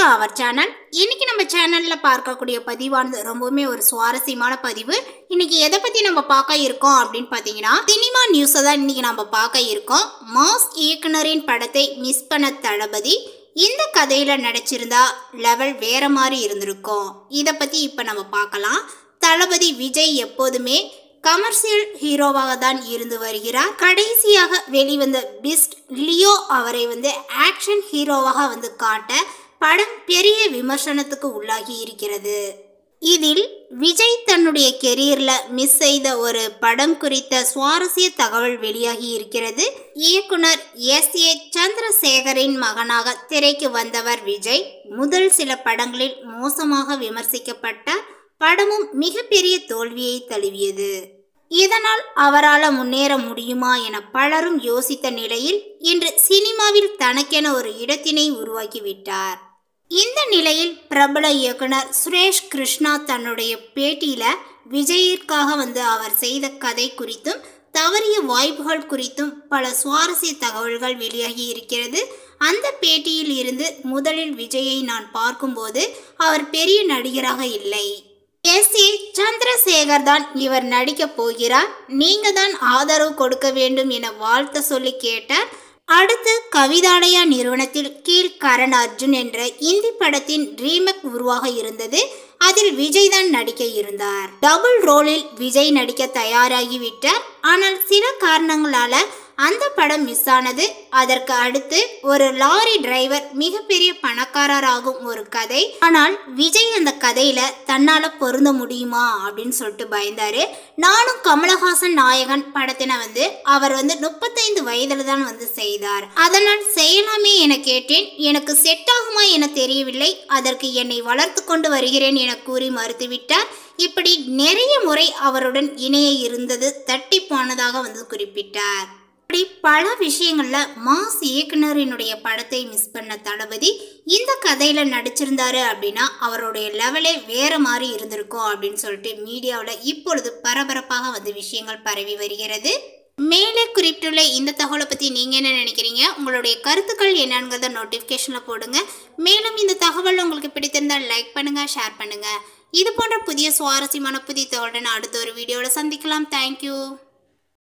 to our channel இன்னைக்கு நம்ம சேனல்ல பார்க்கக்கூடிய பதிவானது ரொம்பவுமே ஒரு சுவாரஸ்யமான பதிவு இன்னைக்கு எதை பத்தி நம்ம பார்க்க இருக்கோம் அப்படின்னு பார்த்தீங்கன்னா சினிமா நியூஸை தான் இன்னைக்கு நம்ம பார்க்க இருக்கோம் மாஸ் இயக்குனரின் படத்தை மிஸ் பண்ண தளபதி இந்த கதையில நடிச்சிருந்தா லெவல் வேற மாதிரி இருந்திருக்கும் இதை பத்தி இப்ப நம்ம பார்க்கலாம் தளபதி விஜய் எப்போதுமே கமர்ஷியல் ஹீரோவாக தான் இருந்து வருகிறார் கடைசியாக வெளிவந்த பிஸ்ட் லியோ அவரை வந்து ஆக்ஷன் ஹீரோவாக வந்து காட்ட படம் பெரிய விமர்சனத்துக்கு உள்ளாகி இருக்கிறது இதில் விஜய் தன்னுடைய கெரியர்ல மிஸ் செய்த ஒரு படம் குறித்த சுவாரஸ்ய தகவல் வெளியாகி இருக்கிறது இயக்குனர் எஸ் ஏ சந்திரசேகரின் மகனாக திரைக்கு வந்தவர் விஜய் முதல் சில படங்களில் மோசமாக விமர்சிக்கப்பட்டார் படமும் மிகப்பெரிய தோல்வியை தழுவியது இதனால் அவரால் முன்னேற முடியுமா என பலரும் யோசித்த நிலையில் இன்று சினிமாவில் தனக்கென ஒரு இடத்தினை உருவாக்கிவிட்டார் இந்த நிலையில் பிரபல இயக்குனர் சுரேஷ் கிருஷ்ணா தன்னுடைய பேட்டியில விஜயிற்காக வந்து அவர் செய்த கதை குறித்தும் தவறிய வாய்ப்புகள் குறித்தும் பல சுவாரஸ்ய தகவல்கள் வெளியாகி இருக்கிறது அந்த பேட்டியில் இருந்து முதலில் விஜயை நான் பார்க்கும்போது அவர் பெரிய நடிகராக இல்லை எஸ் ஏ சந்திரசேகர் தான் இவர் நடிக்க போகிறார் நீங்க தான் ஆதரவு கொடுக்க வேண்டும் என வாழ்த்த சொல்லி கேட்டார் அடுத்து கவிதாலயா நிறுவனத்தில் கீழ் கரண் அர்ஜுன் என்ற இந்தி படத்தின் ரீமேக் உருவாக இருந்தது அதில் விஜய் தான் நடிக்க இருந்தார் டபுள் ரோலில் விஜய் நடிக்க தயாராகிவிட்டார் ஆனால் சில காரணங்களால அந்த படம் மிஸ் ஆனது அதற்கு அடுத்து ஒரு லாரி டிரைவர் மிகப்பெரிய பணக்காரராகும் ஒரு கதை ஆனால் விஜய் அந்த கதையில தன்னால பொருந்த முடியுமா அப்படின்னு சொல்லிட்டு பயந்தாரு நானும் கமலஹாசன் நாயகன் படத்தின வந்து அவர் வந்து முப்பத்தைந்து வயதுல தான் வந்து செய்தார் அதனால் செய்யலாமே என கேட்டேன் எனக்கு செட் ஆகுமா என தெரியவில்லை அதற்கு என்னை வளர்த்து கொண்டு வருகிறேன் என கூறி மறுத்துவிட்டார் இப்படி நிறைய முறை அவருடன் இணைய இருந்தது தட்டி போனதாக வந்து குறிப்பிட்டார் இப்படி பல விஷயங்கள்ல மாஸ் இயக்குனரினுடைய படத்தை மிஸ் பண்ண தளபதி இந்த கதையில நடிச்சிருந்தாரு அப்படின்னா அவருடைய லெவலே வேற மாதிரி இருந்திருக்கும் அப்படின்னு சொல்லிட்டு மீடியாவில் இப்பொழுது பரபரப்பாக வந்து விஷயங்கள் பரவி வருகிறது மேலே குறிப்பிட்டுள்ள இந்த தகவலை பற்றி நீங்கள் என்ன நினைக்கிறீங்க உங்களுடைய கருத்துக்கள் என்னங்கிறத நோட்டிஃபிகேஷனில் போடுங்க மேலும் இந்த தகவல் உங்களுக்கு பிடித்திருந்தால் லைக் பண்ணுங்கள் ஷேர் பண்ணுங்கள் இது போன்ற புதிய சுவாரஸ்யமான புதிய தகவலுடன் அடுத்த ஒரு வீடியோவில் சந்திக்கலாம் தேங்க்யூ